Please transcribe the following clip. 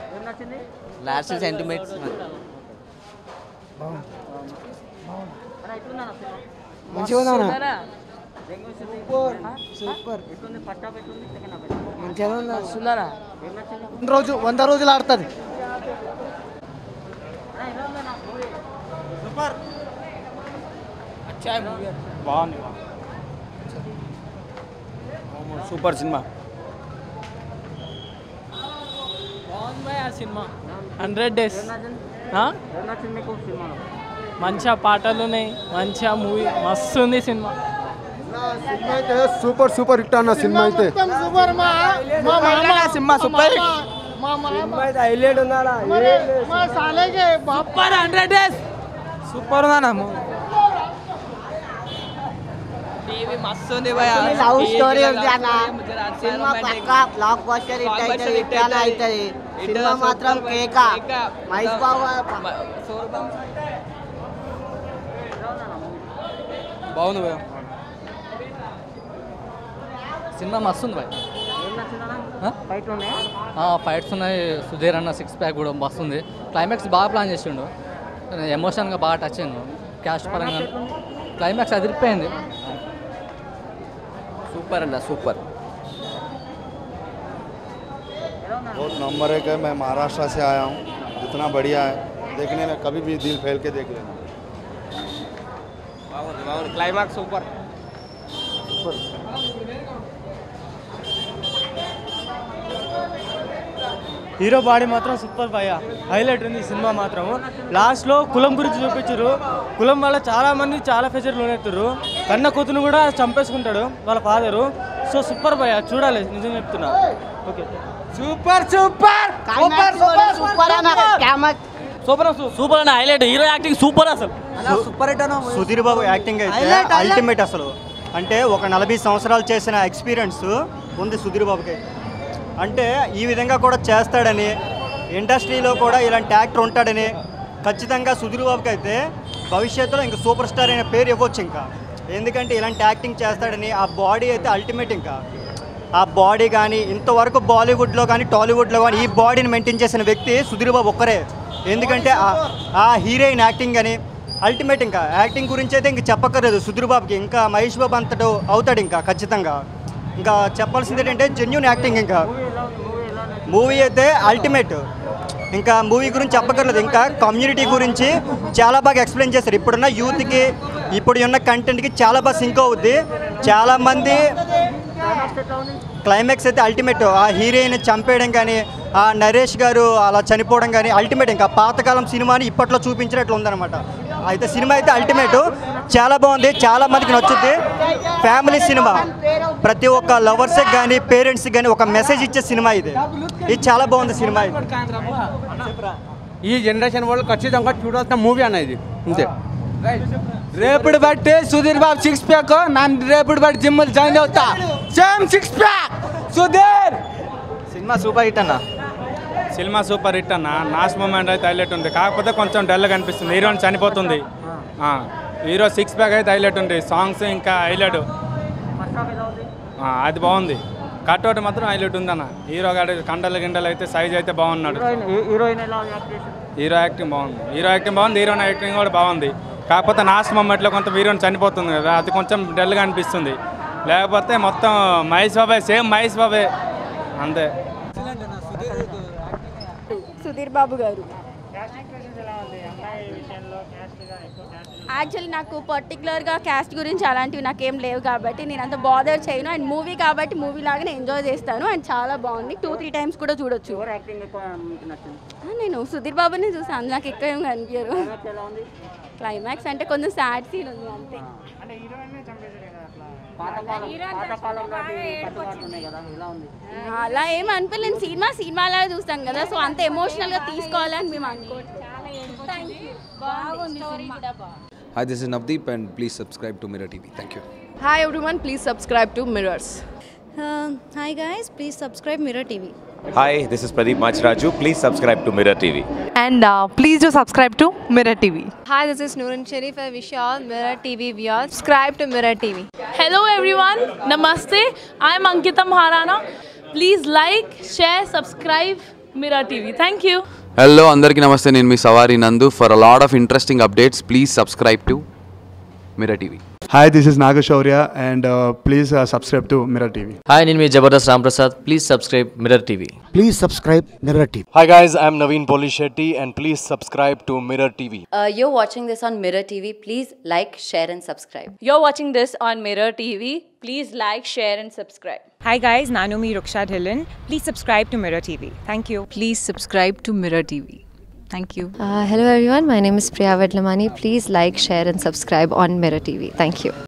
ఏం నచ్చింది last sentiments అన్న ఎట్లుందా సినిమా మంచిగా ఉందా సూపర్ ఎట్లుంది ఫస్ట్ హాఫ్ ఎట్లుంది సెకండ్ హాఫ్ ఎట్లుంది మంచిగా ఉందా ఏం నచ్చింది వంద రోజు వంద రోజులు ఆడుతుంది అన్న ఎలా ఉందన్న మూవీ బాగుంది సూపర్ సినిమా బాగుంది ఆ సినిమా హండ్రెడ్ డేస్ ఏం నచ్చింది ఆ? ఏం నచ్చింది మీకు సినిమాలో మంచిగా పాటలు ఉన్నాయి మంచిగా మూవీ మస్తు ఉంది సినిమా సినిమా అయితే సూపర్ సూపర్ హిట్ అన్న సినిమా అయితే సినిమా సూపర్ హైలైట్ ఉందా సూపర్ హండ్రెడ్ డేస్ సూపర్ ఉందన్న టీవీ మస్తు ఉంది భయ లవ్ స్టోరీ ఉంది అన్న సినిమా పక్కా బ్లాక్ బస్టర్ హిట్ అవుతుంది హిట్ అని అవుతుంది సినిమా మాత్రం కేక మహేష్ బాబు బాగుంది భయ సినిమా మస్తు ఉంది భయ ఏం నచ్చిందన్న ఫైట్లు ఉన్నాయా ఫైట్స్ ఉన్నాయి సుధీర్ అన్న సిక్స్ ప్యాక్ కూడా మస్తు ఉంది క్లైమాక్స్ బాగా ప్లాన్ చేసిండు ఎమోషన్గా బాగా టచ్ అయ్యాను క్యాస్ట్ పరంగా క్లైమాక్స్ అదిరిపోయింది సూపర్ అన్న సూపర్ बहुत नंबर एक है मैं महाराष्ट्र से आया हूँ इतना बढ़िया है देखने में कभी भी दिल फैल के देख लेना క్లైమాక్స్ సూపర్ హీరో బాడీ మాత్రం సూపర్ భయ హైలైట్ ఉంది ఈ సినిమా మాత్రం లాస్ట్లో కులం గురించి చూపించారు కులం వల్ల చాలా మంది చాలా ఫెచర్ లోనెత్తారు కన్న కూతురు కూడా చంపేసుకుంటాడు వాళ్ళ ఫాదరు సో సూపర్ భయ చూడాలి నిజం చెప్తున్నా ఓకే సూపర్ సూపర్ సూపర్ అన్న క్యామక్ సూపర్ సూపర్ అన్న హైలైట్ హీరో యాక్టింగ్ సూపర్ అసలు సూపర్ హిట్ అన్న సుధీర్ బాబు యాక్టింగ్ అయితే అల్టిమేట్ అసలు అంటే ఒక నలభై సంవత్సరాలు చేసిన ఎక్స్పీరియన్స్ ఉంది సుధీర్ బాబుకి అంటే ఈ విధంగా కూడా చేస్తాడని ఇండస్ట్రీలో కూడా ఇలాంటి యాక్టర్ ఉంటాడని ఖచ్చితంగా సుధీర్ బాబుకి అయితే భవిష్యత్తులో ఇంకా సూపర్ స్టార్ అయిన పేరు ఇవ్వచ్చు ఇంకా ఎందుకంటే ఇలాంటి యాక్టింగ్ చేస్తాడని ఆ బాడీ అయితే అల్టిమేట్ ఇంకా ఆ బాడీ కానీ ఇంతవరకు బాలీవుడ్లో కానీ టాలీవుడ్లో కానీ ఈ బాడీని మెయింటైన్ చేసిన వ్యక్తి సుధీర్ బాబు ఒక్కరే ఎందుకంటే ఆ- ఆ హీరోయిన్ యాక్టింగ్ కానీ అల్టిమేట్ ఇంకా యాక్టింగ్ గురించి అయితే ఇంక చెప్పక్కర్లేదు సుధీర్ బాబుకి ఇంకా మహేష్ బాబు అంతటో అవుతాడు ఇంకా ఖచ్చితంగా ఇంకా చెప్పాల్సింది ఏంటంటే జెన్యున్ యాక్టింగ్ ఇంకా మూవీ అయితే అల్టిమేట్ ఇంకా మూవీ గురించి చెప్పక్కర్లేదు ఇంకా కమ్యూనిటీ గురించి చాలా బాగా ఎక్స్ప్లెయిన్ చేశారు ఇప్పుడున్న యూత్కి ఇప్పుడు ఉన్న కంటెంట్కి చాలా బాగా సింక్ అవుద్ది చాలామంది క్లైమాక్స్ అయితే అల్టిమేట్ ఆ హీరోయిన్ చంపేయడం కానీ ఆ నరేష్ గారు అలా చనిపోవడం కానీ అల్టిమేట్ ఇంకా పాతకాలం సినిమాని ఇప్పట్లో చూపించినట్లు ఉందన్నమాట అయితే సినిమా అయితే అల్టిమేట్ చాలా బాగుంది చాలా మందికి నచ్చుద్ది ఫ్యామిలీ సినిమా ప్రతి ఒక్క లవర్స్కి కానీ పేరెంట్స్కి కానీ ఒక మెసేజ్ ఇచ్చే సినిమా ఇది ఇది చాలా బాగుంది సినిమా ఇది ఈ జనరేషన్ వాళ్ళు ఖచ్చితంగా చూడాల్సిన మూవీ అన్న ఇది అంతే రేపుడు బట్టి సుధీర్ బాబు సిక్స్ ప్యాక్ నన్ను రేపుడు బట్టి జిమ్ జాయిన్ అవుతా same six pack Sudheer cinema super hit అన్న సినిమా సూపర్ హిట్ అన్న లాస్ట్ మూమెంట్ అయితే హైలైట్ ఉంది కాకపోతే కొంచెం డల్గా కనిపిస్తుంది హీరోని చనిపోతుంది ఆ, హీరో సిక్స్ ప్యాక్ అయితే హైలైట్ ఉంది సాంగ్స్ ఇంకా హైలైట్ ఫస్ట్ హాఫ్ ఎలా ఉంది అది బాగుంది కట్అవుట్ మాత్రం హైలైట్ ఉందన్న హీరో గాడి కండలు గిండలు అయితే సైజ్ అయితే బాగున్నాడు హీరోయిన్ హీరోయిన్ ఎలా యాక్ట్ చేసింది హీరో యాక్టింగ్ బాగుంది హీరో యాక్టింగ్ బాగుంది హీరోయిన్ యాక్టింగ్ కూడా బాగుంది కాకపోతే లాస్ట్ మూమెంట్లో కొంత హీరోయిన్ చనిపోతుంది కదా అది కొంచెం డల్గా అనిపిస్తుంది లేకపోతే మొత్తం మహేష్ బాబే సేమ్ మహేష్ బాబే అంతే సుధీర్ బాబు గారు యాక్చువల్లీ నాకు పర్టికులర్గా క్యాస్ట్ గురించి అలాంటివి నాకేం లేవు కాబట్టి నేను అంత బాదర్ చేయను అండ్ మూవీ కాబట్టి మూవీ లాగానే ఎంజాయ్ చేస్తాను అండ్ చాలా బాగుంది టూ త్రీ టైమ్స్ కూడా చూడొచ్చు ఎవరు యాక్టింగ్ ఎక్కువ మీకు నచ్చింది ఆ, నేను సుధీర్ బాబుని చూసాను నాకు ఎక్కువ ఏం కనిపించరు క్లైమాక్స్ ఎలా ఉంది క్లైమాక్స్ అంటే కొంచెం సాడ్ సీన్ ఉంది అంతే పాతకాలం పాతకాలం నాటి కట్టుబాట్లు ఉన్నాయి కదా ఎలా ఉంది అలా ఏం అనిపించలేదు సినిమా సినిమా లాగా చూస్తాం కదా సో అంత ఎమోషనల్గా తీసుకోవాలని మేము అనుకోవట్లేదు బాగుంది స్టోరీ కూడా బాగుంది Hi, this is Navdeep, and please subscribe to Mirror TV. Thank you. Hi everyone, please subscribe to Mirrors. hi guys, please subscribe Mirror TV. Hi, this is Pradeep Machraju. Please subscribe to Mirror TV. And uh, please do subscribe to Mirror TV. Hi, this is Noorun Sharif. I wish you all Mirror TV viewers subscribe to Mirror TV. Hello everyone, Namaste. I'm Ankita Maharana. Please like, share, subscribe Mira TV. Thank you. Hello అందరికీ నమస్తే నేను మీ Savari Nandu for a lot of interesting updates please subscribe to Mirror TV Hi, this is Nagashaurya, and uh, please uh, subscribe to Mirror TV. Hi నేను మీ Jabardasth Ramprasad please subscribe Mirror TV Please subscribe Mirror TV. Hi guys, I'm Naveen Polishetty and please subscribe to Mirror TV. Uh, you're watching this on Mirror TV. Please like, share, and subscribe. You're watching this on Mirror TV. Please like, share, and subscribe. Hi guys, Nanumi Ruksha Dhillon. Please subscribe to Mirror TV. Thank you. Please subscribe to Mirror TV. Thank you. Uh, hello everyone, my name is Priya Vedlamani. Please like, share, and subscribe on Mirror TV. Thank you.